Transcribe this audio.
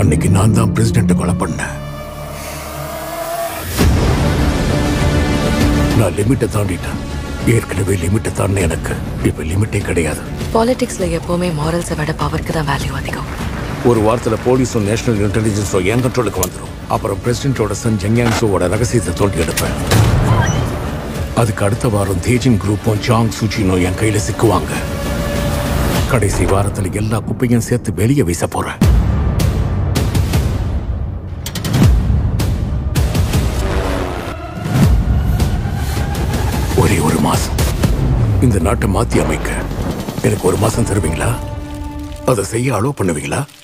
அன்னைக்கு நான் தான் பிரசிடென்ட்டை கொலை பண்ணேன் நான் லிமிட்டை தாண்டிட்டேன் ஏற்கனவே லிமிட்டை தாண்ட எனக்கு இப்ப லிமிட்டே கிடையாது பாலிடிக்ஸ்ல எப்பவுமே மாரல்ஸை விட பவருக்கு தான் வேல்யூ அதிகம் ஒரு வாரத்துல போலீஸும் நேஷனல் இன்டெலிஜென்ஸும் என் கண்ட்ரோலுக்கு வந்துடும் அப்புறம் பிரசிடென்ட்டோட சன் ஜங்யான்சோவோட ரகசியத்தை தோண்டி எடுப்பேன் அதுக்கு அடுத்த வாரம் தேஜிங் குரூப்பும் ஜாங் சூச்சினும் என் கையில சிக்குவாங்க கடைசி வாரத்துல எல்லா குப்பையும் சேர்த்து வெளியே வீச போறேன் ஒரே ஒரு மாசம் இந்த நாட்டை மாத்தி அமைக்க எனக்கு ஒரு மாசம் தருவீங்களா அதை செய்ய அலோ பண்ணுவீங்களா